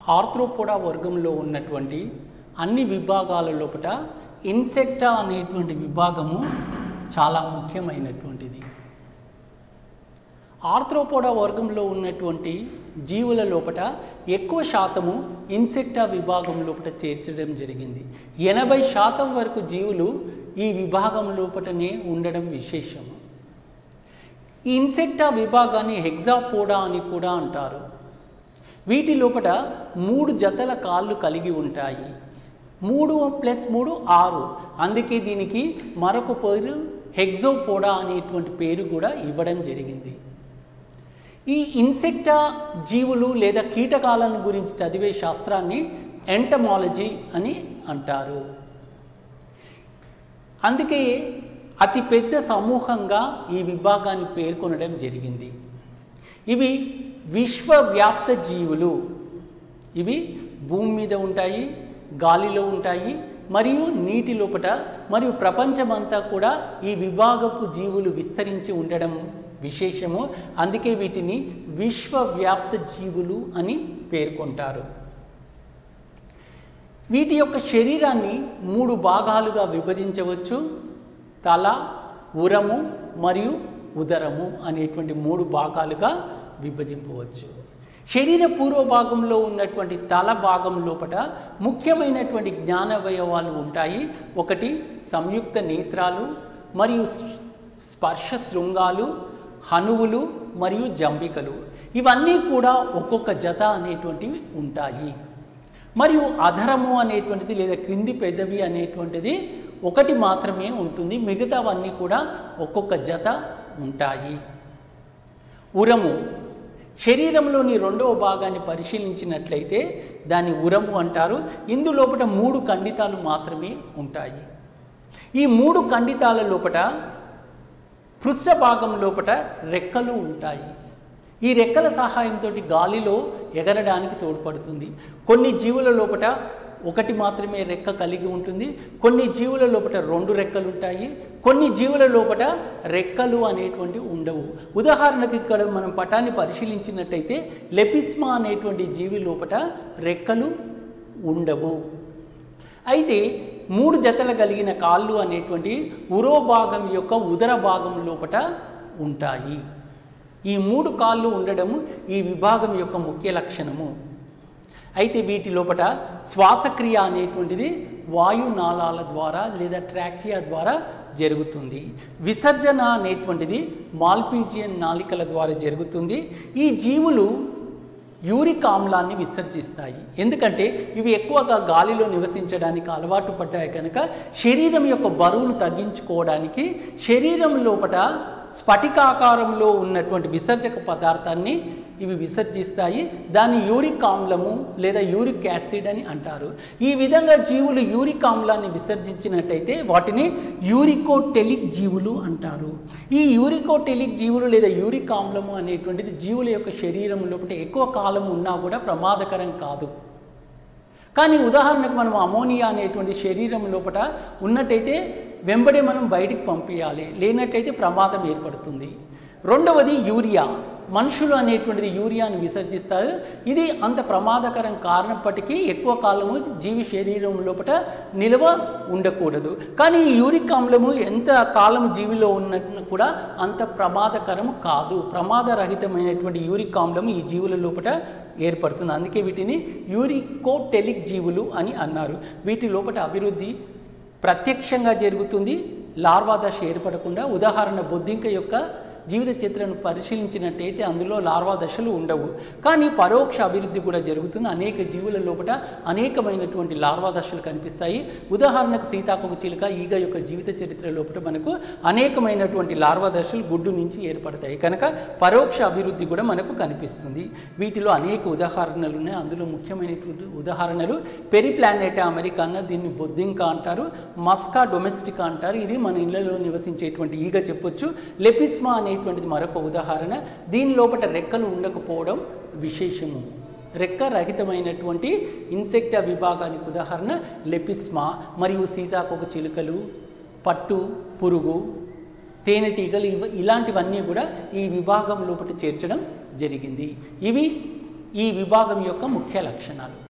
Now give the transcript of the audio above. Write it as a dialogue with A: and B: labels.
A: Arthropoda వర్గంలో ఉన్నటువంటి అన్ని విభాగాల లోపల ఇన్సెక్టా అనేటువంటి విభాగము చాలా ముఖ్యమైనటువంటిది ఆర్థ్రోపోడా వర్గంలో ఉన్నటువంటి జీవుల లోపల ఎక్కువ శాతము ఇన్సెక్టా విభాగం లోపల చేర్చడం జరిగింది ఎనభై శాతం వరకు జీవులు ఈ విభాగం లోపలనే ఉండడం విశేషము ఈ ఇన్సెక్టా విభాగాన్ని హెగ్జాపోడా అని కూడా అంటారు వీటి లోపల మూడు జతల కాళ్ళు కలిగి ఉంటాయి మూడు ప్లస్ మూడు ఆరు అందుకే దీనికి మరొక పేరు హెగ్జోపోడా అనేటువంటి పేరు కూడా ఇవ్వడం జరిగింది ఈ ఇన్సెక్టా జీవులు లేదా కీటకాలను గురించి చదివే శాస్త్రాన్ని ఎంటమాలజీ అని అంటారు అందుకే అతి పెద్ద సమూహంగా ఈ విభాగాన్ని పేర్కొనడం జరిగింది ఇవి విశ్వవ్యాప్త జీవులు ఇవి భూమి మీద ఉంటాయి గాలిలో ఉంటాయి మరియు నీటి లోపట మరియు ప్రపంచమంతా కూడా ఈ విభాగపు జీవులు విస్తరించి ఉండడం విశేషము అందుకే వీటిని విశ్వవ్యాప్త జీవులు అని పేర్కొంటారు వీటి యొక్క శరీరాన్ని మూడు భాగాలుగా విభజించవచ్చు తల ఉరము మరియు ఉదరము అనేటువంటి మూడు భాగాలుగా విభజింపవచ్చు శరీర పూర్వ భాగంలో ఉన్నటువంటి తల భాగం లోపల ముఖ్యమైనటువంటి జ్ఞానవయవాలు ఉంటాయి ఒకటి సంయుక్త నేత్రాలు మరియు స్పర్శ శృంగాలు హనువులు మరియు జంబికలు ఇవన్నీ కూడా ఒక్కొక్క జత అనేటువంటివి ఉంటాయి మరియు అధరము అనేటువంటిది లేదా క్రింది పెదవి అనేటువంటిది ఒకటి మాత్రమే ఉంటుంది మిగతావన్నీ కూడా ఒక్కొక్క జత ఉంటాయి ఉరము శరీరంలోని రెండవ భాగాన్ని పరిశీలించినట్లయితే దాన్ని ఉరము అంటారు ఇందులోపట మూడు ఖండితాలు మాత్రమే ఉంటాయి ఈ మూడు ఖండితాల లోపట పృష్ఠ భాగం లోపట రెక్కలు ఉంటాయి ఈ రెక్కల సహాయంతో గాలిలో ఎగరడానికి తోడ్పడుతుంది కొన్ని జీవుల లోపట ఒకటి మాత్రమే రెక్క కలిగి ఉంటుంది కొన్ని జీవుల లోపల రెండు రెక్కలు ఉంటాయి కొన్ని జీవుల లోపల రెక్కలు అనేటువంటివి ఉండవు ఉదాహరణకు ఇక్కడ మనం పటాన్ని పరిశీలించినట్టయితే లెపిస్మా అనేటువంటి జీవి లోపల రెక్కలు ఉండవు అయితే మూడు జతలు కలిగిన కాళ్ళు అనేటువంటి ఉరో భాగం యొక్క ఉదర భాగం లోపట ఉంటాయి ఈ మూడు కాళ్ళు ఉండడం ఈ విభాగం యొక్క ముఖ్య లక్షణము అయితే వీటి లోపల శ్వాసక్రియ అనేటువంటిది వాయునాళాల ద్వారా లేదా ట్రాకియా ద్వారా జరుగుతుంది విసర్జన అనేటువంటిది మాల్పీజియన్ నాలికల ద్వారా జరుగుతుంది ఈ జీవులు యూరిక్ ఆమ్లాన్ని విసర్జిస్తాయి ఎందుకంటే ఇవి ఎక్కువగా గాలిలో నివసించడానికి అలవాటు పడ్డాయి కనుక శరీరం యొక్క బరువును తగ్గించుకోవడానికి శరీరం లోపల స్ఫటికాకారంలో ఉన్నటువంటి విసర్జక పదార్థాన్ని ఇవి విసర్జిస్తాయి దాన్ని యూరిక్ ఆమ్లము లేదా యూరిక్ యాసిడ్ అని అంటారు ఈ విధంగా జీవులు యూరిక్ ఆమ్లాన్ని విసర్జించినట్టయితే వాటిని యూరికోటెలిక్ జీవులు అంటారు ఈ యూరికోటెలిక్ జీవులు లేదా యూరిక్ ఆమ్లము అనేటువంటిది జీవుల యొక్క శరీరం లోపల ఎక్కువ కాలం ఉన్నా కూడా ప్రమాదకరం కాదు కానీ ఉదాహరణకు మనం అమోనియా అనేటువంటి శరీరం లోపల ఉన్నట్టయితే వెంబడే మనం బయటికి పంపించాలి లేనట్టయితే ప్రమాదం ఏర్పడుతుంది రెండవది యూరియా మనుషులు అనేటువంటిది యూరియాను విసర్జిస్తారు ఇది అంత ప్రమాదకరం కారణప్పటికీ ఎక్కువ కాలము జీవి శరీరం లోపల నిల్వ ఉండకూడదు కానీ ఈ యూరిక్ ఆమ్లము ఎంత కాలము జీవిలో ఉన్నట్టు కూడా అంత ప్రమాదకరం కాదు ప్రమాదరహితమైనటువంటి యూరిక్ ఆమ్లం ఈ జీవుల లోపల ఏర్పడుతుంది అందుకే వీటిని యూరికోటెలిక్ జీవులు అని అన్నారు వీటి లోపల అభివృద్ధి ప్రత్యక్షంగా జరుగుతుంది లార్వా దశ ఏర్పడకుండా ఉదాహరణ బొద్దింక యొక్క జీవిత చిత్రను పరిశీలించినట్టయితే అందులో లార్వా దశలు ఉండవు కానీ పరోక్ష అభివృద్ధి కూడా జరుగుతుంది అనేక జీవుల లోపల అనేకమైనటువంటి లార్వా దశలు కనిపిస్తాయి ఉదాహరణకు సీతాకోక చిలుక ఈగ యొక్క జీవిత చరిత్ర లోపల మనకు అనేకమైనటువంటి లార్వా దశలు గుడ్డు నుంచి ఏర్పడతాయి కనుక పరోక్ష అభివృద్ధి కూడా మనకు కనిపిస్తుంది వీటిలో అనేక ఉదాహరణలు ఉన్నాయి అందులో ముఖ్యమైనటువంటి ఉదాహరణలు పెరిప్లానెటా అమెరికాన దీన్ని బొద్దింక అంటారు మస్కా డొమెస్టికా అంటారు ఇది మన ఇళ్లలో నివసించేటువంటి ఈగ చెప్పొచ్చు లెపిస్మా అనేటువంటిది మరొక ఉదాహరణ దీని లోపల రెక్కలు ఉండకపోవడం విశేషము రెక్క రహితమైనటువంటి ఇన్సెక్టా విభాగానికి ఉదాహరణ లెపిస్మా మరియు సీతాకోక చిలుకలు పట్టు పురుగు తేనెటీగలు ఇవ ఇలాంటివన్నీ కూడా ఈ విభాగం లోపల చేర్చడం జరిగింది ఇవి ఈ విభాగం యొక్క ముఖ్య లక్షణాలు